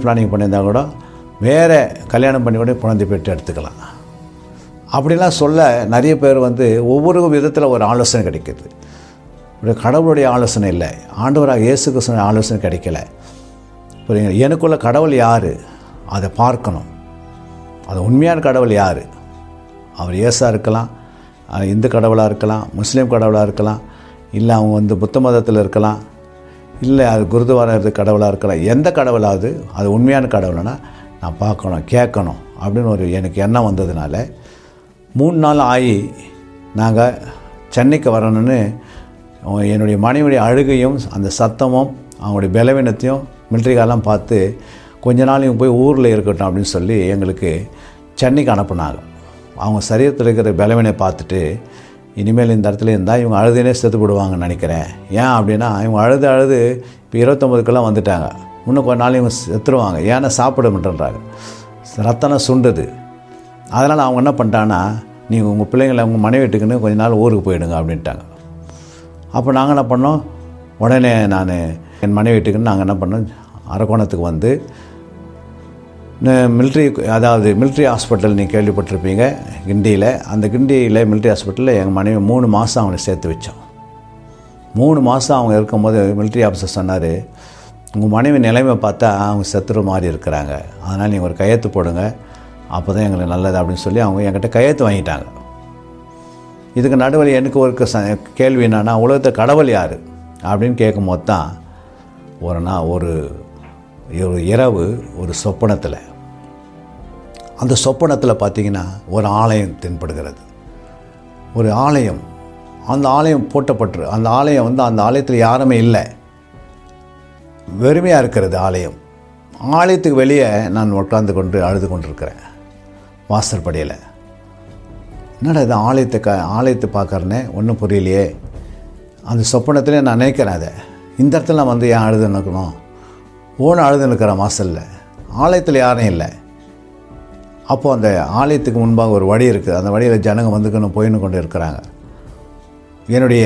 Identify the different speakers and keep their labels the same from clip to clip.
Speaker 1: planning பண்ணியிருந்தா கூட வேறு கல்யாணம் பண்ணி கூட குழந்தை பெற்று எடுத்துக்கலாம் அப்படிலாம் சொல்ல நிறைய பேர் வந்து ஒவ்வொரு விதத்தில் ஒரு ஆலோசனை கிடைக்குது ஒரு கடவுளுடைய ஆலோசனை இல்லை ஆண்டவராக இயேசு கிறிஸ்துவின் ஆலோசனை கிடைக்கல புரியுங்க எனக்குள்ள கடவுள் யார் அதை பார்க்கணும் அது உண்மையான கடவுள் யார் அவர் இயேசா இருக்கலாம் அஹ் இந்து கடவுளாக இருக்கலாம் முஸ்லீம் கடவுளாக இருக்கலாம் இல்லை அவங்க வந்து புத்த மதத்தில் இருக்கலாம் இல்லை அது குருதுவார கடவுளாக இருக்கலாம் எந்த கடவுளாவது அது உண்மையான கடவுள்னா நான் பார்க்கணும் கேட்கணும் அப்படின்னு ஒரு எனக்கு எண்ணம் வந்ததுனால மூணு நாள் ஆகி நாங்கள் சென்னைக்கு வரணும்னு என்னுடைய மனைவியுடைய அழுகையும் அந்த சத்தமும் அவங்களுடைய பலவீனத்தையும் மிலிட்ரிக்காரெலாம் பார்த்து கொஞ்ச நாள் இவங்க போய் ஊரில் இருக்கட்டும் அப்படின்னு சொல்லி எங்களுக்கு சென்னைக்கு அனுப்புனாங்க அவங்க சரீரத்தில் இருக்கிற பலவீனை பார்த்துட்டு இனிமேல் இந்த இடத்துல இருந்தால் இவங்க அழுதுனே செத்து போடுவாங்கன்னு நினைக்கிறேன் ஏன் அப்படின்னா இவங்க அழுது அழுது இப்போ இருபத்தொம்பதுக்கெல்லாம் வந்துட்டாங்க இன்னும் கொஞ்ச நாள் இவங்க செத்துருவாங்க ஏன்னா சாப்பிட மாட்டேன்றாங்க ரத்தனம் சுண்டுது அதனால் அவங்க என்ன பண்ணிட்டாங்கன்னா நீங்கள் உங்கள் பிள்ளைங்களை உங்கள் மனைவி வீட்டுக்குன்னு கொஞ்ச நாள் ஊருக்கு போயிடுங்க அப்படின்ட்டாங்க அப்போ நாங்கள் என்ன பண்ணோம் உடனே நான் என் மனைவி வீட்டுக்குன்னு நாங்கள் என்ன பண்ணோம் அரக்கோணத்துக்கு வந்து மிலிட்ரி அதாவது மிலிட்ரி ஹாஸ்பிட்டல் நீங்கள் கேள்விப்பட்டிருப்பீங்க கிண்டியில் அந்த கிண்டியில் மிலிட்ரி ஹாஸ்பிட்டலில் எங்கள் மனைவி மூணு மாதம் அவனை சேர்த்து வச்சோம் மூணு மாதம் அவங்க இருக்கும்போது மிலிட்ரி ஆஃபீஸர் சொன்னார் உங்கள் மனைவி நிலைமை பார்த்தா அவங்க செத்துற மாதிரி இருக்கிறாங்க அதனால் நீங்கள் ஒரு கையெழுத்து போடுங்க அப்போ தான் எங்களுக்கு நல்லது அப்படின்னு சொல்லி அவங்க என்கிட்ட கையெழுத்து வாங்கிட்டாங்க இதுக்கு நடுவில் எனக்கு ஒரு க- கேள்வி என்னன்னா உலகத்தை கடவுள் யார் அப்படின்னு கேட்கும்போது தான் ஒரு நாள் ஒரு ஒரு இரவு ஒரு சொப்பனத்தில் அந்த சொப்பனத்தில் பார்த்தீங்கன்னா ஒரு ஆலயம் தென்படுகிறது ஒரு ஆலயம் அந்த ஆலயம் பூட்டப்பட்டு அந்த ஆலயம் வந்து அந்த ஆலயத்தில் யாருமே இல்லை வெறுமையாக இருக்கிறது ஆலயம் ஆலயத்துக்கு வெளியே நான் உட்கார்ந்து கொண்டு அழுது கொண்டிருக்கிறேன் வாசற்படியில் என்னடா இது ஆலயத்தை க ஆலயத்தை பார்க்கறனே ஒன்றும் புரியலையே அந்த சொப்பனத்திலே நான் நினைக்கிறேன் அதை இந்த இடத்துல நான் வந்து ஏன் அழுது நிற்கணும் ஓன அழுது நிற்கிறேன் வாசலில் ஆலயத்தில் யாரும் இல்லை அப்போது அந்த ஆலயத்துக்கு முன்பாக ஒரு வழி இருக்குது அந்த வழியில் ஜனங்க வந்துக்கணும் போயின்னு கொண்டு இருக்கிறாங்க என்னுடைய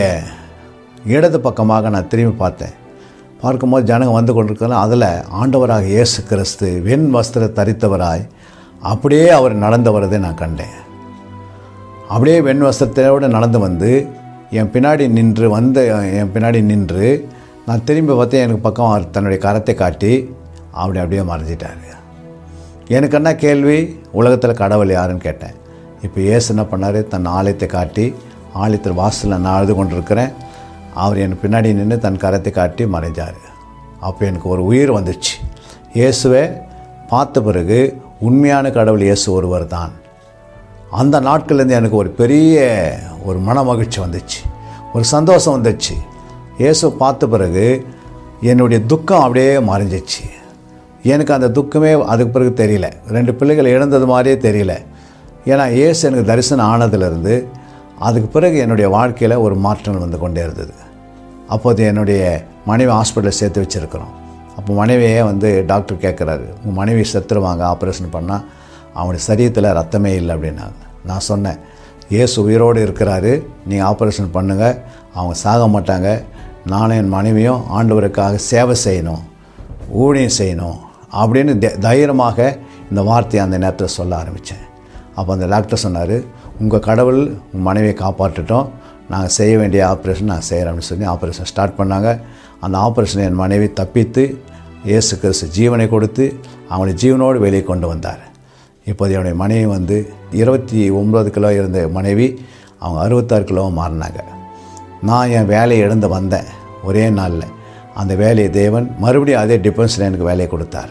Speaker 1: இடது பக்கமாக நான் திரும்பி பார்த்தேன் பார்க்கும்போது ஜனங்க வந்து கொண்டிருக்கலாம் அதில் ஆண்டவராக இயேசு கிறிஸ்து வெண் வஸ்திர தரித்தவராய் அப்படியே அவர் நடந்து வரதை நான் கண்டேன் அப்படியே வெண் வஸ்திரத்தோடு நடந்து வந்து என் பின்னாடி நின்று வந்த என் பின்னாடி நின்று நான் திரும்பி பார்த்தேன் எனக்கு பக்கம் அவர் தன்னுடைய கரத்தை காட்டி அப்படி அப்படியே மறைஞ்சிட்டார் எனக்கு என்ன கேள்வி உலகத்தில் கடவுள் யாருன்னு கேட்டேன் இப்போ இயேசு என்ன பண்ணார் தன் ஆலயத்தை காட்டி ஆலயத்தில் வாசலில் நான் அழுது கொண்டிருக்கிறேன் அவர் எனக்கு பின்னாடி நின்று தன் கரத்தை காட்டி மறைஞ்சார் அப்போ எனக்கு ஒரு உயிர் வந்துச்சு இயேசுவை பார்த்த பிறகு உண்மையான கடவுள் இயேசு ஒருவர் தான் அந்த நாட்கள்லேருந்து எனக்கு ஒரு பெரிய ஒரு மன மகிழ்ச்சி வந்துச்சு ஒரு சந்தோஷம் வந்துச்சு இயேசு பார்த்த பிறகு என்னுடைய துக்கம் அப்படியே மறைஞ்சிச்சு எனக்கு அந்த துக்கமே அதுக்கு பிறகு தெரியல ரெண்டு பிள்ளைகள் இழந்தது மாதிரியே தெரியல ஏன்னா இயேசு எனக்கு தரிசனம் ஆனதுலேருந்து அதுக்கு பிறகு என்னுடைய வாழ்க்கையில் ஒரு மாற்றங்கள் வந்து கொண்டே இருந்தது அப்போது என்னுடைய மனைவி ஹாஸ்பிட்டலில் சேர்த்து வச்சுருக்கிறோம் அப்போ மனைவியே வந்து டாக்டர் கேட்குறாரு உங்கள் மனைவி செத்துருவாங்க ஆப்ரேஷன் பண்ணால் அவனுடைய சரீரத்தில் ரத்தமே இல்லை அப்படின்னாங்க நான் சொன்னேன் இயேசு உயிரோடு இருக்கிறாரு நீங்கள் ஆப்ரேஷன் பண்ணுங்கள் அவங்க சாக மாட்டாங்க நானும் என் மனைவியும் ஆண்டவருக்காக சேவை செய்யணும் ஊழியம் செய்யணும் அப்படின்னு த- தைரியமாக இந்த வார்த்தையை அந்த நேரத்தில் சொல்ல ஆரம்பித்தேன் அப்போ அந்த டாக்டர் சொன்னார் உங்கள் கடவுள் உங்கள் மனைவியை காப்பாற்றட்டும் நாங்கள் செய்ய வேண்டிய ஆப்ரேஷன் நான் செய்கிறேன் அப்படின்னு சொல்லி ஆப்ரேஷன் ஸ்டார்ட் பண்ணாங்க அந்த ஆப்ரேஷனை என் மனைவி தப்பித்து இயேசு கிறிஸ்து ஜீவனை கொடுத்து அவனை ஜீவனோடு வெளியே கொண்டு வந்தார் இப்போது என்னுடைய மனைவி வந்து இருபத்தி ஒம்பது கிலோ இருந்த மனைவி அவங்க அறுபத்தாறு கிலோவாக மாறினாங்க நான் என் வேலையை இழந்து வந்தேன் ஒரே நாளில் அந்த வேலையை தேவன் மறுபடியும் அதே டிஃபென்ஸில் எனக்கு வேலையை கொடுத்தார்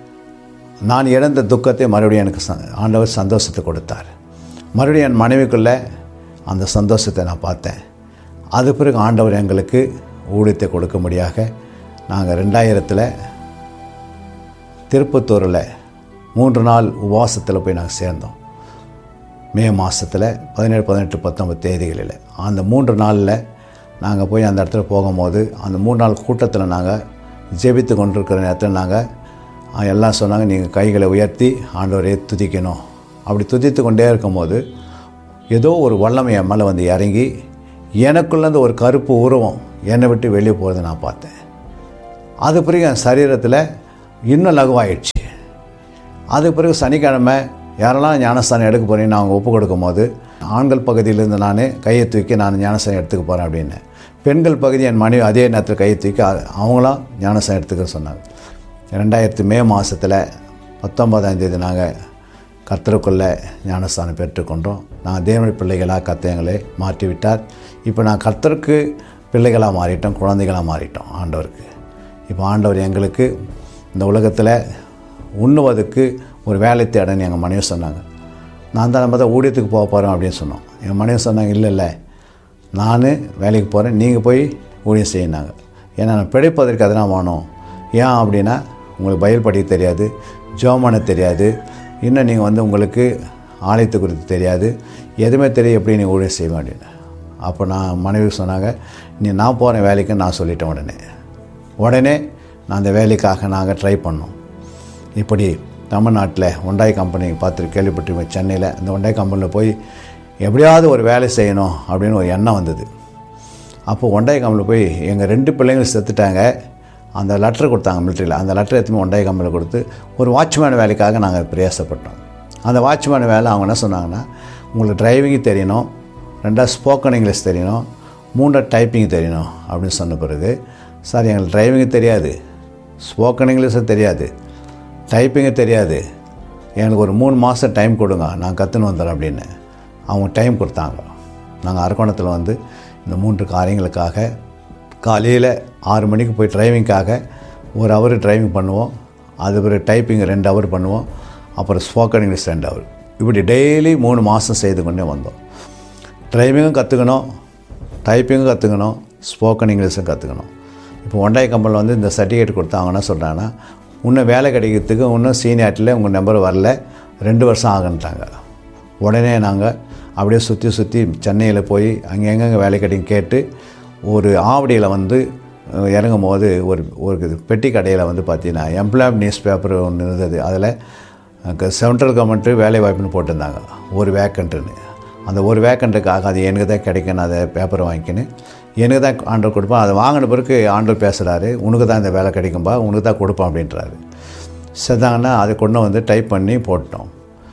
Speaker 1: நான் இழந்த துக்கத்தை மறுபடியும் எனக்கு ச- ஆண்டவர் சந்தோஷத்தை கொடுத்தார் மறுபடியும் என் மனைவிக்குள்ளே அந்த சந்தோஷத்தை நான் பார்த்தேன் அது பிறகு ஆண்டவர் எங்களுக்கு ஊழியத்தை கொடுக்கும்படியாக நாங்கள் ரெண்டாயிரத்தில் திருப்பத்தூரில் மூன்று நாள் உபவாசத்தில் போய் நாங்கள் சேர்ந்தோம் மே மாதத்தில் பதினேழு பதினெட்டு பத்தொம்பது தேதிகளில் அந்த மூன்று நாளில் நாங்கள் போய் அந்த இடத்துல போகும்போது அந்த மூணு நாள் கூட்டத்தில் நாங்கள் ஜெபித்து கொண்டிருக்கிற நேரத்தில் நாங்கள் அஹ், எல்லாம் சொன்னாங்க நீங்கள் கைகளை உயர்த்தி ஆண்டவரே துதிக்கணும் அப்படி துதித்து கொண்டே இருக்கும்போது ஏதோ ஒரு வல்லமை என் மேலே வந்து இறங்கி எனக்குள்ளேருந்து ஒரு கருப்பு உருவம் என்னை விட்டு வெளியே போகிறத நான் பார்த்தேன் அது பிறகு என் சரீரத்தில் இன்னும் லகுவாயிடுச்சு அதுக்கு பிறகு சனிக்கிழமை யாரெல்லாம் ஞானஸ்தானம் எடுக்க போகிறீங்கன்னு அவங்க ஒப்பு கொடுக்கும் போது ஆண்கள் பகுதியிலேருந்து நான் கையை தூக்கி நான் ஞானஸ்தானம் எடுத்துக்க போகிறேன் அப்படின்னு பெண்கள் பகுதி என் மனைவி அதே நேரத்தில் கையை தூக்கி அ- அவங்களாம் ஞானஸ்தானம் எடுத்துக்க சொன்னாங்க ரெண்டாயிரத்து மே மாதத்தில் பத்தொன்பதாம் தேதி நாங்கள் கர்த்தருக்குள்ளே ஞானஸ்தானம் பெற்றுக்கொண்டோம் நான் தேவனுடைய பிள்ளைகளாக கர்த்தர் எங்களை மாற்றி விட்டார் இப்போ நான் கர்த்தருக்கு பிள்ளைகளாக மாறிட்டோம் குழந்தைகளாக மாறிட்டோம் ஆண்டவருக்கு இப்போ ஆண்டவர் எங்களுக்கு இந்த உலகத்தில் உண்ணுவதற்கு ஒரு வேலை தேடன்னு எங்கள் மனைவி சொன்னாங்க நான் தான் நம்ம தான் ஊழியத்துக்கு போக போகிறேன் அப்படின்னு சொன்னோம் என் மனைவி சொன்னாங்க இல்லை இல்லை நான் வேலைக்கு போகிறேன் நீங்கள் போய் ஊழியம் செய்யினாங்க ஏன்னா நான் பிழைப்பதற்கு அதெல்லாம் வேணும் ஏன் அப்படின்னா உங்களுக்கு பயில் படிக்க தெரியாது ஜோமான தெரியாது இன்னும் நீங்கள் வந்து உங்களுக்கு ஆலயத்தை குறித்து தெரியாது எதுவுமே தெரியும் எப்படி நீங்கள் ஊழியம் செய்வேன் அப்படின்னு அப்போ நான் மனைவி சொன்னாங்க நீ நான் போகிறேன் வேலைக்கு நான் சொல்லிட்டேன் உடனே உடனே நான் அந்த வேலைக்காக நாங்கள் ட்ரை பண்ணோம் இப்படி தமிழ்நாட்டில் ஒண்டாய் கம்பெனி பார்த்து கேள்விப்பட்டிருக்கோம் சென்னையில் அந்த ஒண்டாய் கம்பெனியில் போய் எப்படியாவது ஒரு வேலை செய்யணும் அப்படின்னு ஒரு எண்ணம் வந்தது அப்போ ஒண்டாய் கம்பெனியில் போய் எங்கள் ரெண்டு பிள்ளைங்களும் செத்துட்டாங்க அந்த லெட்டர் கொடுத்தாங்க மிலிட்ரியில் அந்த லெட்டர் எடுத்துமே ஒண்டாய் கம்பெனியில் கொடுத்து ஒரு வாட்ச்மேன் வேலைக்காக நாங்கள் பிரயாசப்பட்டோம் அந்த வாட்ச்மேன் வேலை அவங்க என்ன சொன்னாங்கன்னா உங்களுக்கு டிரைவிங்கு தெரியணும் ரெண்டாவது ஸ்போக்கன் இங்கிலீஷ் தெரியணும் மூன்றாவது டைப்பிங் தெரியணும் அப்படின்னு சொன்ன பிறகு சார் எங்களுக்கு டிரைவிங்கு தெரியாது ஸ்போக்கன் இங்கிலீஷும் தெரியாது டைப்பிங்கு தெரியாது எனக்கு ஒரு மூணு மாதம் டைம் கொடுங்க நான் கற்றுன்னு வந்துடுறேன் அப்படின்னு அவங்க டைம் கொடுத்தாங்க நாங்கள் அரக்கோணத்தில் வந்து இந்த மூன்று காரியங்களுக்காக காலையில் ஆறு மணிக்கு போய் டிரைவிங்காக ஒரு ஹவர் டிரைவிங் பண்ணுவோம் அது பிறகு டைப்பிங் ரெண்டு ஹவர் பண்ணுவோம் அப்புறம் ஸ்போக்கன் இங்கிலீஷ் ரெண்டு ஹவர் இப்படி டெய்லி மூணு மாதம் செய்து கொண்டே வந்தோம் டிரைவிங்கும் கற்றுக்கணும் டைப்பிங்கும் கற்றுக்கணும் ஸ்போக்கன் இங்கிலீஷும் கற்றுக்கணும் இப்போ ஒண்டாய் கம்பெனியில் வந்து இந்த சர்டிஃபிகேட் கொடுத்தா அவங்க என்ன சொல்கிறாங்கன்னா இன்னும் வேலை கிடைக்கிறதுக்கு இன்னும் சீனியார்ட்டில் உங்கள் நம்பர் வரல ரெண்டு வருஷம் ஆகுன்ட்டாங்க உடனே நாங்கள் அப்படியே சுற்றி சுற்றி சென்னையில் போய் அங்கே எங்கெங்கே வேலை கிடைக்கும் கேட்டு ஒரு ஆவடியில் வந்து அஹ், இறங்கும் போது ஒரு ஒரு இது பெட்டி கடையில் வந்து பார்த்தீங்கன்னா எம்ப்ளாய் நியூஸ் பேப்பர் ஒன்று இருந்தது அதில் சென்ட்ரல் கவர்மெண்ட்டு வேலை வாய்ப்புன்னு போட்டிருந்தாங்க ஒரு வேக்கண்ட்டுன்னு அந்த ஒரு வேக்கண்ட்டுக்காக அது எனக்கு தான் கிடைக்குன்னு அதை பேப்பரை வாங்கிக்கின்னு எனக்கு தான் ஆண்டர் கொடுப்பான் அதை வாங்கின பிறகு ஆண்டர் பேசுகிறாரு உனக்கு தான் இந்த வேலை கிடைக்கும்பா உனக்கு தான் கொடுப்பான் அப்படின்றாரு செத்தாங்கன்னா அதை கொண்டு வந்து டைப் பண்ணி போட்டோம்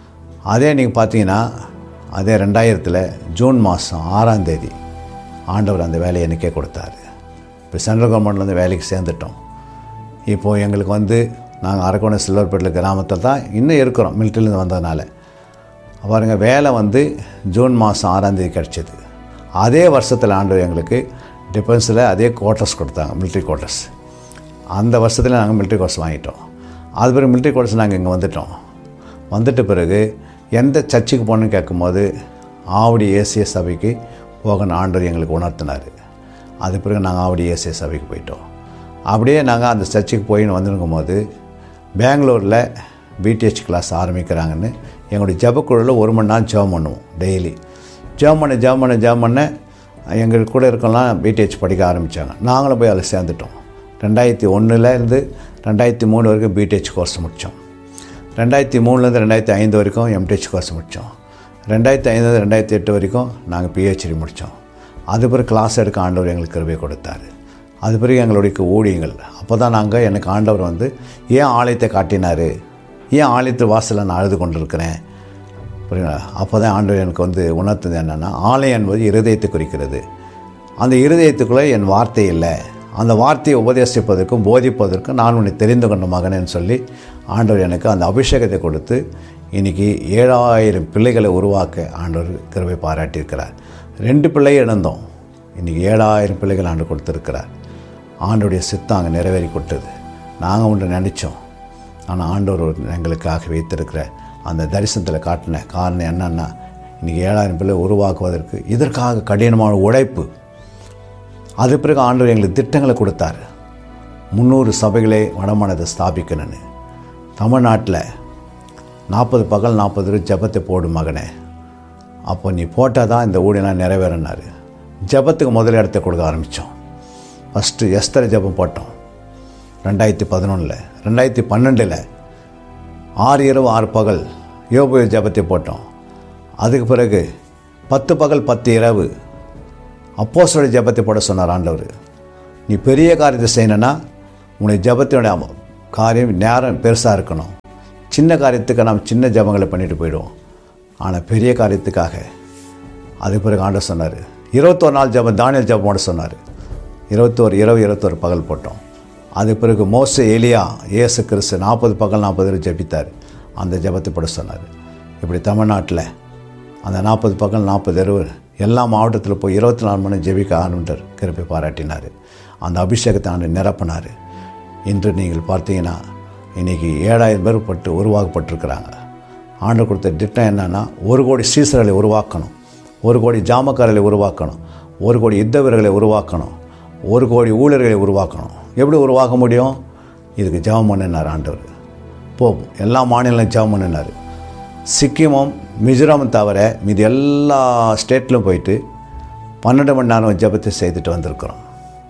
Speaker 1: அதே நீங்கள் பார்த்தீங்கன்னா அதே ரெண்டாயிரத்தில் ஜூன் மாதம் ஆறாம் தேதி ஆண்டவர் அந்த வேலையை எனக்கே கொடுத்தாரு இப்போ சென்ட்ரல் கவர்மெண்ட்லேருந்து வேலைக்கு சேர்ந்துட்டோம் இப்போது எங்களுக்கு வந்து நாங்கள் அரக்கோணம் சில்வர்பேட்டில் கிராமத்தில் தான் இன்னும் இருக்கிறோம் மிலிட்ரிலேருந்து வந்ததுனால பாருங்க வேலை வந்து ஜூன் மாதம் ஆறாம் தேதி கிடச்சிது அதே வருஷத்தில் ஆண்டவர் எங்களுக்கு டிஃபென்ஸில் அதே குவார்ட்டர்ஸ் கொடுத்தாங்க மிலிட்ரி குவார்ட்டர்ஸ் அந்த வருஷத்தில் நாங்கள் மிலிட்ரி கோர்ஸ் வாங்கிட்டோம் அது பிறகு மிலிட்ரி கோர்ஸ் நாங்கள் இங்கே வந்துட்டோம் வந்துட்ட பிறகு எந்த சர்ச்சுக்கு போகணுன்னு கேட்கும்போது ஆவடி ஏசிய சபைக்கு போகணும் ஆண்டவர் எங்களுக்கு உணர்த்தினார் அது பிறகு நாங்கள் ஆவடி ஏசிய சபைக்கு போயிட்டோம் அப்படியே நாங்கள் அந்த சர்ச்சுக்கு போயின்னு வந்துருக்கும் போது பெங்களூரில் பிடிஹெச் கிளாஸ் ஆரம்பிக்கிறாங்கன்னு எங்களுடைய ஜபக்குழுவில் ஒரு மணி நேரம் ஜெபம் பண்ணுவோம் டெய்லி ஜெபம் பண்ண ஜெபம் பண்ண ஜெபம் பண்ண எங்கள் கூட இருக்கலாம் பிடிஹெச் படிக்க ஆரம்பித்தாங்க நாங்களும் போய் அதில் சேர்ந்துட்டோம் ரெண்டாயிரத்தி ஒன்றுலேருந்து ரெண்டாயிரத்தி மூணு வரைக்கும் பிடிஹெச் கோர்ஸ் முடித்தோம் ரெண்டாயிரத்தி மூணுலேருந்து ரெண்டாயிரத்தி ஐந்து வரைக்கும் எம்டிஹெச் கோர்ஸ் முடித்தோம் ரெண்டாயிரத்தி ஐந்துலேருந்து ரெண்டாயிரத்தி எட்டு வரைக்கும் நாங்கள் பிஹெச்டி முடித்தோம் அது பிறகு கிளாஸ் எடுக்க ஆண்டவர் எங்களுக்கு கிருபை கொடுத்தாரு அது பிறகு எங்களுடைய ஊழியங்கள் அப்போ தான் நாங்கள் எனக்கு ஆண்டவர் வந்து ஏன் ஆலயத்தை காட்டினார் ஏன் ஆலயத்து வாசலில் நான் அழுது கொண்டிருக்கிறேன் புரியுங்களா அப்போ தான் ஆண்டவர் எனக்கு வந்து உணர்த்தது என்னென்னா ஆலயம் என்பது இருதயத்தை குறிக்கிறது அந்த இருதயத்துக்குள்ளே என் வார்த்தை இல்லை அந்த வார்த்தையை உபதேசிப்பதற்கும் போதிப்பதற்கும் நான் உன்னை தெரிந்து கொண்ட மகனேன்னு சொல்லி ஆண்டவர் எனக்கு அந்த அபிஷேகத்தை கொடுத்து இன்னைக்கு ஏழாயிரம் பிள்ளைகளை உருவாக்க ஆண்டவர் கிருபை பாராட்டியிருக்கிறார் ரெண்டு பிள்ளை இழந்தோம் இன்றைக்கி ஏழாயிரம் பிள்ளைகள் ஆண்டு கொடுத்துருக்கிறார் ஆண்டோடைய சித்தம் அங்கே நிறைவேறி கொடுத்தது நாங்கள் ஒன்று நினச்சோம் ஆனால் ஆண்டவர் ஒரு எங்களுக்காக வைத்திருக்கிற அந்த தரிசனத்தில் காட்டின காரணம் என்னன்னா இன்றைக்கி ஏழாயிரம் பிள்ளை உருவாக்குவதற்கு இதற்காக கடினமான உழைப்பு அது பிறகு ஆண்டவர் எங்களுக்கு திட்டங்களை கொடுத்தார் முந்நூறு சபைகளை வடமானதை ஸ்தாபிக்கணும்னு தமிழ்நாட்டில் நாற்பது பகல் நாற்பது ஜபத்தை போடும் மகனே அப்போ நீ போட்டால் தான் இந்த ஊழியெல்லாம் நிறைவேறினார் ஜபத்துக்கு முதல் இடத்த கொடுக்க ஆரம்பித்தோம் ஃபஸ்ட்டு எஸ்தர் ஜபம் போட்டோம் ரெண்டாயிரத்தி பதினொன்றில் ரெண்டாயிரத்தி பன்னெண்டில் ஆறு இரவு ஆறு பகல் யோபு ஜபத்தை போட்டோம் அதுக்கு பிறகு பத்து பகல் பத்து இரவு அப்போஸ்தல ஜபத்தை போட சொன்னார் ஆண்டவர் நீ பெரிய காரியத்தை செய்யணும்னா உன்னுடைய ஜபத்தினுடைய காரியம் நேரம் பெருசாக இருக்கணும் சின்ன காரியத்துக்கு நாம் சின்ன ஜபங்களை பண்ணிட்டு போயிடுவோம் ஆனால் பெரிய காரியத்துக்காக அது பிறகு ஆண்டு சொன்னார் இருபத்தோரு நாள் ஜபம் தானியல் ஜபம் போட சொன்னார் இருபத்தோரு இரவு இருபத்தோரு பகல் போட்டோம் அது பிறகு மோச எலியா இயேசு கிறிஸ்து நாற்பது பகல் நாற்பது இரவு ஜெபித்தார் அந்த ஜபத்தை போட சொன்னார் இப்படி தமிழ்நாட்டில் அந்த நாற்பது பகல் நாற்பது இரவு எல்லா மாவட்டத்தில் போய் இருபத்தி நாலு மணி ஜெபிக்க ஆரம்பிட்டார் கிருப்பை பாராட்டினார் அந்த அபிஷேகத்தை ஆண்டு நிரப்பினார் இன்று நீங்கள் பார்த்தீங்கன்னா இன்றைக்கி ஏழாயிரம் பேர் பட்டு உருவாக்கப்பட்டிருக்கிறாங்க ஆண்டு கொடுத்த திட்டம் என்னென்னா ஒரு கோடி சீசர்களை உருவாக்கணும் ஒரு கோடி ஜாமக்காரர்களை உருவாக்கணும் ஒரு கோடி யுத்த வீரர்களை உருவாக்கணும் ஒரு கோடி ஊழியர்களை உருவாக்கணும் எப்படி உருவாக்க முடியும் இதுக்கு ஜெபம் பண்ணினார் ஆண்டவர் போ எல்லா மாநிலம் ஜெபம் பண்ணினார் சிக்கிமும் மிசோராமும் தவிர மீதி எல்லா ஸ்டேட்லையும் போயிட்டு பன்னெண்டு மணி நேரம் ஜெபத்தை செய்துட்டு வந்திருக்கிறோம்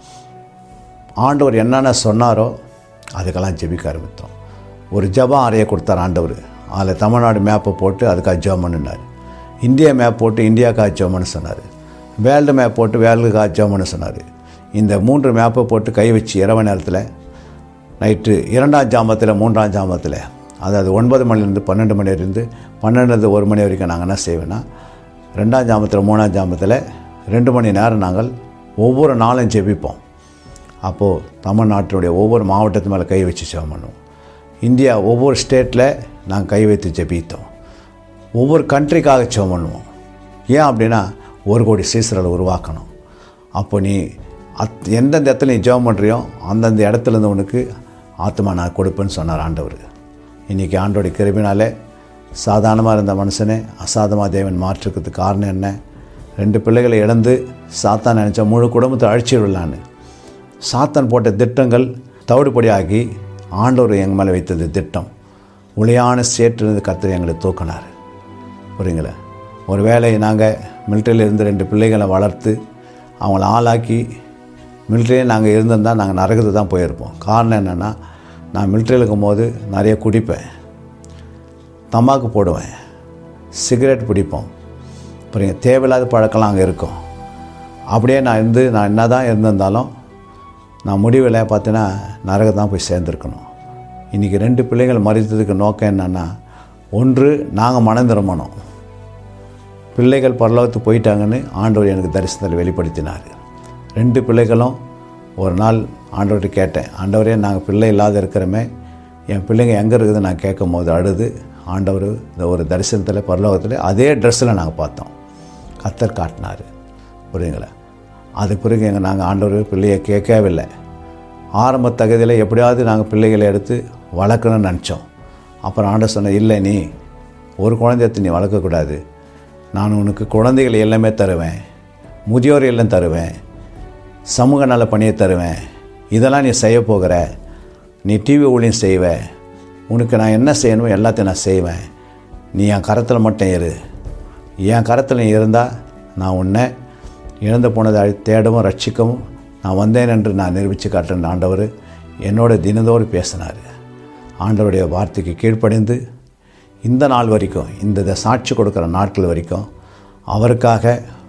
Speaker 1: ஆண்டவர் என்னென்ன சொன்னாரோ அதுக்கெல்லாம் ஜெபிக்க ஆரம்பித்தோம் ஒரு ஜபம் அறைய கொடுத்தார் ஆண்டவர் அதில் தமிழ்நாடு மேப்பை போட்டு அதுக்காக ஜெபம் பண்ணினார் இந்தியா மேப் போட்டு இந்தியாவுக்காக ஜெபம் பண்ண சொன்னார் வேர்ல்டு மேப் போட்டு வேர்ல்டுக்காக ஜெபம் பண்ண சொன்னார் இந்த மூன்று மேப்பை போட்டு கை வச்சு இரவு நேரத்தில் நைட்டு இரண்டாம் ஜாமத்தில் மூன்றாம் ஜாமத்தில் அதாவது ஒன்பது மணிலேருந்து பன்னெண்டு மணி இருந்து பன்னெண்டுலேருந்து ஒரு மணி வரைக்கும் நாங்கள் என்ன செய்வேன்னா ரெண்டாம் ஜாமத்தில் மூணாம் ஜாமத்தில் ரெண்டு மணி நேரம் நாங்கள் ஒவ்வொரு நாளும் ஜெபிப்போம் அப்போது தமிழ்நாட்டினுடைய ஒவ்வொரு மாவட்டத்து மேலே கை வச்சு ஜெபம் பண்ணுவோம் இந்தியா ஒவ்வொரு ஸ்டேட்டில் நாங்கள் கை வைத்து ஜெபித்தோம் ஒவ்வொரு கண்ட்ரிக்காக ஜெபம் பண்ணுவோம் ஏன் அப்படின்னா ஒரு கோடி சீசர்களை உருவாக்கணும் அப்போ நீ அத் எந்தெந்த இடத்துல நீ ஜெபம் பண்ணுறியோ அந்தந்த இடத்துலேருந்து உனக்கு ஆத்மா நான் கொடுப்பேன்னு சொன்னார் ஆண்டவர் இன்றைக்கி ஆண்டோடைய கிருபினாலே சாதாரணமாக இருந்த மனுஷனே அசாதமாக தேவன் மாற்றுறதுக்கு காரணம் என்ன ரெண்டு பிள்ளைகளை இழந்து சாத்தான் நினச்சா முழு குடும்பத்தை அழிச்சு விடலான்னு சாத்தான் போட்ட திட்டங்கள் தவிடுபடியாகி ஆண்டவர் எங்கள் மேலே வைத்தது திட்டம் ஒளியான சேற்றிலிருந்து கர்த்தர் எங்களை தூக்கினார் புரியுங்களா ஒரு வேளை நாங்கள் மிலிட்டரியில் இருந்து ரெண்டு பிள்ளைகளை வளர்த்து அவங்கள ஆளாக்கி மிலிட்ரியே நாங்கள் இருந்திருந்தால் நாங்கள் நரகத்து தான் போயிருப்போம் காரணம் என்னென்னா நான் மிலிட்ரியில் இருக்கும்போது நிறைய குடிப்பேன் தமாக்கு போடுவேன் சிகரெட் பிடிப்போம் புரியுங்க தேவையில்லாத பழக்கம்லாம் அங்கே இருக்கும் அப்படியே நான் இருந்து நான் என்ன தான் இருந்திருந்தாலும் நான் முடிவில் பார்த்தீங்கன்னா நரகம் தான் போய் சேர்ந்துருக்கணும் இன்றைக்கி ரெண்டு பிள்ளைகள் மறித்ததுக்கு நோக்கம் என்னென்னா ஒன்று நாங்கள் மனம் திரும்பணும் பிள்ளைகள் பரலோகத்துக்கு போயிட்டாங்கன்னு ஆண்டவர் எனக்கு தரிசனத்தில் வெளிப்படுத்தினார் ரெண்டு பிள்ளைகளும் ஒரு நாள் ஆண்டவர்கிட்ட கேட்டேன் ஆண்டவரே நாங்கள் பிள்ளை இல்லாத இருக்கிறோமே என் பிள்ளைங்க எங்கே இருக்குது நான் கேட்கும் போது அழுது ஆண்டவர் இந்த ஒரு தரிசனத்தில் பரலோகத்தில் அதே ட்ரெஸ்ஸில் நாங்கள் பார்த்தோம் கத்தர் காட்டினார் புரியுங்களா அது பிறகு எங்கள் நாங்கள் ஆண்டவர் பிள்ளையை கேட்கவில்லை ஆரம்ப தகுதியில் எப்படியாவது நாங்கள் பிள்ளைகளை எடுத்து வளர்க்கணும்னு நினச்சோம் அப்புறம் ஆண்டவர் சொன்ன இல்லை நீ ஒரு குழந்தையத்தை நீ வளர்க்கக்கூடாது நான் உனக்கு குழந்தைகள் எல்லாமே தருவேன் முதியோர் எல்லாம் தருவேன் சமூக நல பணியை தருவேன் இதெல்லாம் நீ செய்ய போகிற நீ டிவி ஊழியம் செய்வ உனக்கு நான் என்ன செய்யணுமோ எல்லாத்தையும் நான் செய்வேன் நீ என் கரத்தில் மட்டும் இரு என் கரத்தில் நீ இருந்தால் நான் உன்னை இழந்து போனதை அழி தேடவும் ரட்சிக்கவும் நான் வந்தேன் என்று நான் நிரூபித்து காட்டுறேன் ஆண்டவர் என்னோட தினதோடு பேசினார் ஆண்டவருடைய வார்த்தைக்கு கீழ்ப்படிந்து இந்த நாள் வரைக்கும் இந்த சாட்சி கொடுக்குற நாட்கள் வரைக்கும் அவருக்காக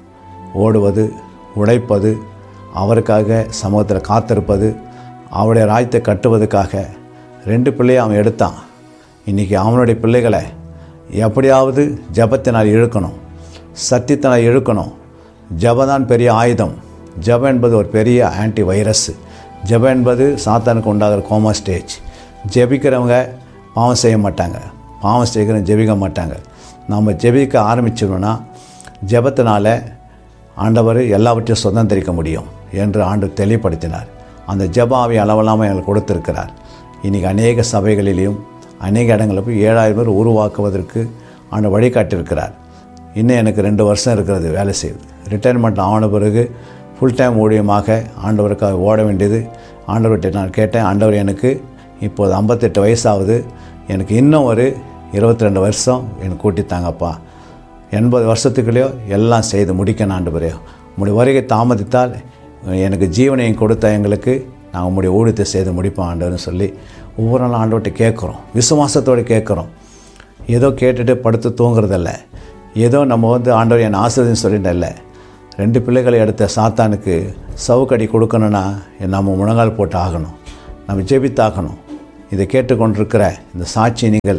Speaker 1: ஓடுவது உழைப்பது அவருக்காக சமூகத்தில் காத்திருப்பது அவருடைய ராஜ்யத்தை கட்டுவதற்காக ரெண்டு பிள்ளையை அவன் எடுத்தான் இன்றைக்கி அவனுடைய பிள்ளைகளை எப்படியாவது ஜபத்தினால் இழுக்கணும் சத்தியத்தினால் இழுக்கணும் ஜபதான் பெரிய ஆயுதம் ஜபம் என்பது ஒரு பெரிய ஆன்டி வைரஸ் ஜபம் என்பது சாத்தானுக்கு உண்டாகிற கோமா ஸ்டேஜ் ஜெபிக்கிறவங்க பாவம் செய்ய மாட்டாங்க பாவம் செய்கிறவங்க ஜெபிக்க மாட்டாங்க நம்ம ஜெபிக்க ஆரம்பிச்சிடணும்னா ஜெபத்தினால ஆண்டவர் எல்லாவற்றையும் சுதந்திரிக்க முடியும் என்று ஆண்டு தெளிவுபடுத்தினார் அந்த ஜெப ஆவி அளவலாமல் எங்களுக்கு கொடுத்திருக்கிறார் இன்றைக்கி அநேக சபைகளிலையும் அநேக இடங்களில் போய் ஏழாயிரம் பேர் உருவாக்குவதற்கு ஆண்டு வழிகாட்டியிருக்கிறார் இன்னும் எனக்கு ரெண்டு வருஷம் இருக்கிறது வேலை செய்யுது ரிட்டைர்மெண்ட் ஆன பிறகு ஃபுல் டைம் ஊழியமாக ஆண்டவருக்காக ஓட வேண்டியது ஆண்டவர்கிட்ட நான் கேட்டேன் ஆண்டவர் எனக்கு இப்போது ஐம்பத்தெட்டு வயசாகுது எனக்கு இன்னும் ஒரு இருபத்தி ரெண்டு வருஷம் எனக்கு கூட்டித்தாங்கப்பா எண்பது வருஷத்துக்குள்ளேயோ எல்லாம் செய்து முடிக்கணும் ஆண்டவரே உங்களுடைய வருகை தாமதித்தால் எனக்கு ஜீவனையும் கொடுத்த எங்களுக்கு நான் உங்களுடைய ஊழியத்தை செய்து முடிப்போம் ஆண்டவர்னு சொல்லி ஒவ்வொரு நாளும் ஆண்டவர்கிட்ட கேட்குறோம் விசுவாசத்தோடு கேட்குறோம் ஏதோ கேட்டுட்டு படுத்து தூங்குறதில்ல ஏதோ நம்ம வந்து ஆண்டவர் என் ஆசிரியர்னு சொல்லிட்டல ரெண்டு பிள்ளைகளை எடுத்த சாத்தானுக்கு சவுக்கடி கொடுக்கணுன்னா நம்ம முழங்கால் போட்டு ஆகணும் நம்ம ஜெபித்தாகணும் இதை கேட்டுக்கொண்டிருக்கிற இந்த சாட்சி நீங்கள்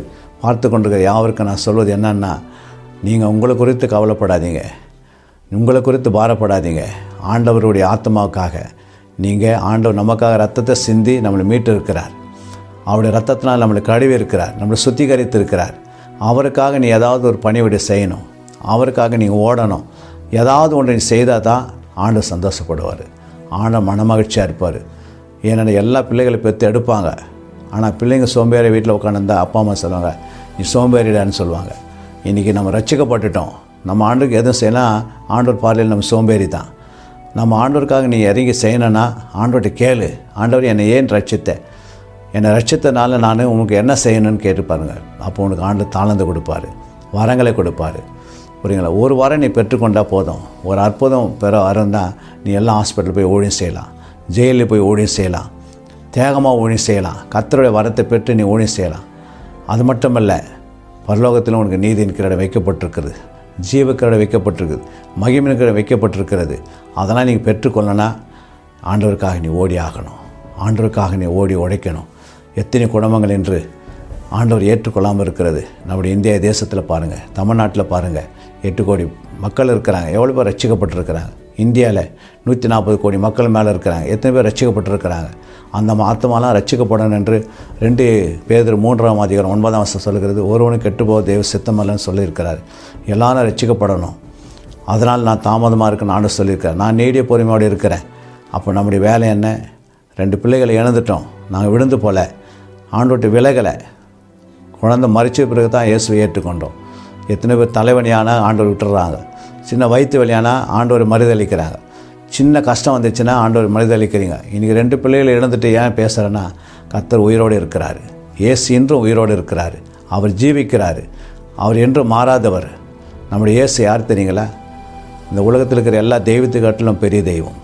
Speaker 1: பார்த்து கொண்டிருக்கிற யாவருக்கும் நான் சொல்வது என்னன்னா நீங்கள் உங்களை குறித்து கவலைப்படாதீங்க உங்களை குறித்து பாரப்படாதீங்க ஆண்டவருடைய ஆத்மாவுக்காக நீங்கள் ஆண்டவர் நமக்காக ரத்தத்தை சிந்தி நம்மளை மீட்டு இருக்கிறார் அவருடைய ரத்தத்தினால் நம்மளை கழுவி இருக்கிறார் நம்மளை சுத்திகரித்து இருக்கிறார் அவருக்காக நீ ஏதாவது ஒரு பணிவிடை செய்யணும் அவருக்காக நீங்கள் ஓடணும் ஏதாவது ஒன்று நீ செய்தால் தான் ஆண்டு சந்தோஷப்படுவார் ஆண்ட மனமகிழ்ச்சியாக இருப்பார் ஏன்னா எல்லா பிள்ளைகளை பெற்று எடுப்பாங்க ஆனால் பிள்ளைங்க சோம்பேறி வீட்டில் உட்காந்துருந்தா அப்பா அம்மா சொல்லுவாங்க நீ சோம்பேறிடான்னு சொல்லுவாங்க இன்றைக்கி நம்ம ரட்சிக்கப்பட்டுட்டோம் நம்ம ஆண்டுக்கு எதுவும் செய்யலாம் ஆண்டவர் பார்வையில் நம்ம சோம்பேறி தான் நம்ம ஆண்டவருக்காக நீ இறங்கி செய்யணும்னா ஆண்டவர்கிட்ட கேளு ஆண்டவர் என்னை ஏன் ரட்சித்த என்னை ரட்சித்தனால நான் உனக்கு என்ன செய்யணும்னு கேட்டு பாருங்க அப்போ உனக்கு ஆண்டு தாளந்து கொடுப்பாரு வரங்களை கொடுப்பாரு புரியுங்களா ஒரு வாரம் நீ பெற்றுக்கொண்டா போதும் ஒரு அற்புதம் பெற வரந்தா நீ எல்லாம் ஹாஸ்பிட்டல் போய் ஊழியம் செய்யலாம் ஜெயிலில் போய் ஊழியம் செய்யலாம் தேகமாக ஊழியம் செய்யலாம் கத்தருடைய வரத்தை பெற்று நீ ஊழியம் செய்யலாம் அது மட்டுமல்ல பரலோகத்தில் உனக்கு நீதியின் கிரீடம் வைக்கப்பட்டிருக்கிறது ஜீவ கிரீடம் வைக்கப்பட்டிருக்குது மகிமின் கிரீடம் வைக்கப்பட்டிருக்கிறது அதெல்லாம் நீங்கள் பெற்றுக்கொள்ளனா ஆண்டவருக்காக நீ ஓடி ஆகணும் ஆண்டவருக்காக நீ ஓடி உழைக்கணும் எத்தனை குடும்பங்கள் என்று ஆண்டவர் ஏற்றுக்கொள்ளாமல் இருக்கிறது நம்முடைய இந்திய தேசத்தில் பாருங்கள் தமிழ்நாட்டில் பாருங்கள் எட்டு கோடி மக்கள் இருக்கிறாங்க எவ்வளோ பேர் ரட்சிக்கப்பட்டிருக்கிறாங்க இந்தியாவில் நூற்றி நாற்பது கோடி மக்கள் மேலே இருக்கிறாங்க எத்தனை பேர் ரட்சிக்கப்பட்டிருக்கிறாங்க அந்த ஆத்மாலாம் ரட்சிக்கப்படணும் என்று ரெண்டு பேர் மூன்றாம் அதிகாரம் ஒன்பதாம் வருஷம் சொல்லுகிறது ஒருவனுக்கு கெட்டு போக தெய்வ சித்தமல்லன்னு சொல்லியிருக்கிறார் எல்லாரும் ரட்சிக்கப்படணும் அதனால் நான் தாமதமாக இருக்கேன்னு ஆண்டு சொல்லியிருக்கிறேன் நான் நீடிய பொறுமையோடு இருக்கிறேன் அப்போ நம்முடைய வேலை என்ன ரெண்டு பிள்ளைகளை இழந்துட்டோம் நாங்கள் விழுந்து போல ஆண்டோட்டு விலகலை குழந்தை மறிச்ச பிறகு தான் இயேசுவை ஏற்றுக்கொண்டோம் எத்தனை பேர் தலைவலியானா ஆண்டவர் விட்டுறாங்க சின்ன வயிற்று வலியானா ஆண்டவர் மறுதளிக்கிறாங்க சின்ன கஷ்டம் வந்துச்சுன்னா ஆண்டவர் மறுதளிக்கிறீங்க இன்றைக்கி ரெண்டு பிள்ளைகளை இழந்துட்டு ஏன் பேசுகிறேன்னா கத்தர் உயிரோடு இருக்கிறார் இயேசு இன்றும் உயிரோடு இருக்கிறார் அவர் ஜீவிக்கிறார் அவர் என்றும் மாறாதவர் நம்முடைய இயேசு யார் தெரியுங்களா இந்த உலகத்தில் இருக்கிற எல்லா தெய்வத்தை காட்டிலும் பெரிய தெய்வம்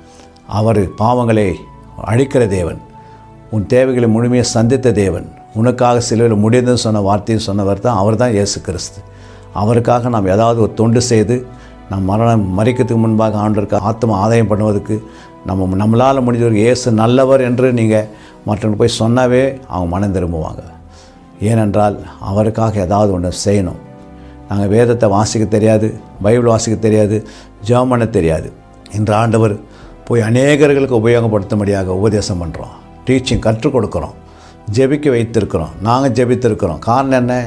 Speaker 1: அவர் பாவங்களை அழிக்கிற தேவன் உன் தேவைகளை முழுமையாக சந்தித்த தேவன் உனக்காக சிலுவையில் முடிந்ததுன்னு சொன்ன வார்த்தையை சொன்னவர் தான் அவர் தான் இயேசு கிறிஸ்து அவருக்காக நாம் ஏதாவது ஒரு தொண்டு செய்து நம் மரணம் மறிக்கிறதுக்கு முன்பாக ஆண்டவருக்கு ஆத்ம ஆதாயம் பண்ணுவதற்கு நம்ம நம்மளால் முடிஞ்சவருக்கு இயேசு நல்லவர் என்று நீங்கள் மற்றவங்க போய் சொன்னாவே அவங்க மனம் திரும்புவாங்க ஏனென்றால் அவருக்காக ஏதாவது ஒன்று செய்யணும் நாங்கள் வேதத்தை வாசிக்க தெரியாது பைபிள் வாசிக்க தெரியாது ஜெபம் பண்ண தெரியாது இன்று ஆண்டவர் போய் அநேகர்களுக்கு உபயோகப்படுத்தும்படியாக உபதேசம் பண்ணுறோம் டீச்சிங் கற்றுக் கொடுக்குறோம் ஜெபிக்க வைத்திருக்கிறோம் நாங்கள் ஜெபித்திருக்கிறோம் காரணம் என்ன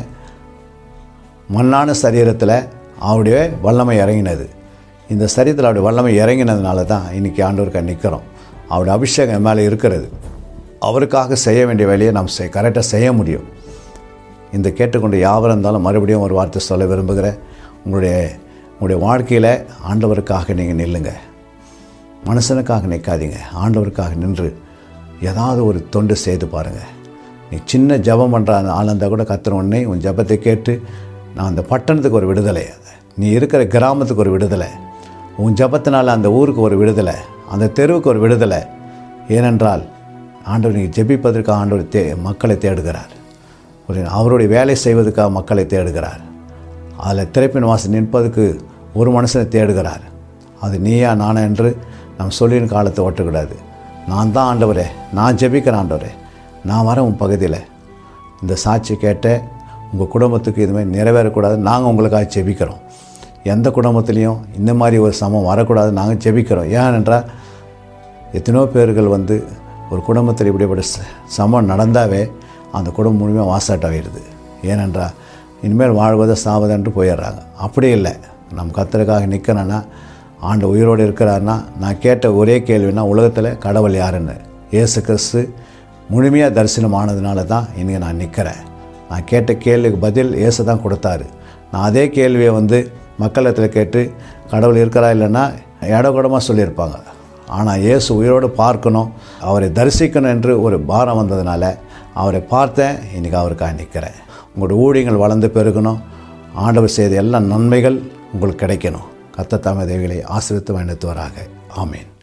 Speaker 1: மண்ணான சரீரத்தில் அவருடைய வல்லமை இறங்கினது இந்த சரீரத்தில் அவருடைய வல்லமை இறங்கினதுனால தான் இன்றைக்கி ஆண்டவருக்கு நிற்கிறோம் அவருடைய அபிஷேகம் என் மேலே இருக்கிறது அவருக்காக செய்ய வேண்டிய வேலையை நாம் செய் கரெக்டாக செய்ய முடியும் இந்த கேட்டுக்கொண்டு யாவரும் இருந்தாலும் மறுபடியும் ஒரு வார்த்தை சொல்ல விரும்புகிறேன் உங்களுடைய உங்களுடைய வாழ்க்கையில் ஆண்டவருக்காக நீங்கள் நில்லுங்க மனுஷனுக்காக நிற்காதீங்க ஆண்டவருக்காக நின்று ஏதாவது ஒரு தொண்டு செய்து பாருங்கள் நீ சின்ன ஜபம் பண்ணுற ஆனந்தா கூட கத்துற உடனே உன் ஜபத்தை கேட்டு நான் அந்த பட்டணத்துக்கு ஒரு விடுதலை நீ இருக்கிற கிராமத்துக்கு ஒரு விடுதலை உன் ஜபத்தினால் அந்த ஊருக்கு ஒரு விடுதலை அந்த தெருவுக்கு ஒரு விடுதலை ஏனென்றால் ஆண்டவர் நீங்கள் ஜெபிப்பதற்கு ஆண்டவர் தே மக்களை தேடுகிறார் ஒரு அவருடைய வேலை செய்வதற்காக மக்களை தேடுகிறார் அதில் திரைப்பின் வாசல் நிற்பதுக்கு ஒரு மனுஷனை தேடுகிறார் அது நீயா நானா என்று நாம் சொல்லின காலத்தை ஓட்டக்கூடாது நான் தான் ஆண்டவரே நான் ஜெபிக்கிறேன் ஆண்டவரே நான் வரேன் உன் பகுதியில் இந்த சாட்சி கேட்ட உங்கள் குடும்பத்துக்கு இதுமாதிரி நிறைவேறக்கூடாது நாங்கள் உங்களுக்காக ஜெபிக்கிறோம் எந்த குடும்பத்துலேயும் இந்த மாதிரி ஒரு சமம் வரக்கூடாது நாங்கள் ஜெபிக்கிறோம் ஏனென்றால் எத்தனையோ பேர்கள் வந்து ஒரு குடும்பத்தில் இப்படிப்பட்ட ச- சமம் நடந்தாவே அந்த குடும்பம் முழுமையாக வாசாட்டாகிடுது ஏனென்றால் இனிமேல் வாழ்வதை சாவதென்று போயிடுறாங்க அப்படி இல்லை நம் கத்தருக்காக நிற்கணும்னா ஆண்டு உயிரோடு இருக்கிறாருன்னா நான் கேட்ட ஒரே கேள்வினா உலகத்தில் கடவுள் யாருன்னு இயேசு கிறிஸ்து முழுமையாக தரிசனமானதுனால தான் இன்றைக்கி நான் நிற்கிறேன் நான் கேட்ட கேள்விக்கு பதில் இயேசு தான் கொடுத்தாரு நான் அதே கேள்வியை வந்து மக்களிடத்தில் கேட்டு கடவுள் இருக்கிறா இல்லைன்னா இடகுடமாக சொல்லியிருப்பாங்க ஆனால் இயேசு உயிரோடு பார்க்கணும் அவரை தரிசிக்கணும் என்று ஒரு பாரம் வந்ததுனால அவரை பார்த்தேன் இன்றைக்கி அவருக்காக நிற்கிறேன் உங்களோட ஊழியங்கள் வளர்ந்து பெருகணும் ஆண்டவர் செய்த எல்லா நன்மைகள் உங்களுக்கு கிடைக்கணும் கத்த தாம தேவிகளை ஆசிரித்து பயணித்துவராக ஆமேன்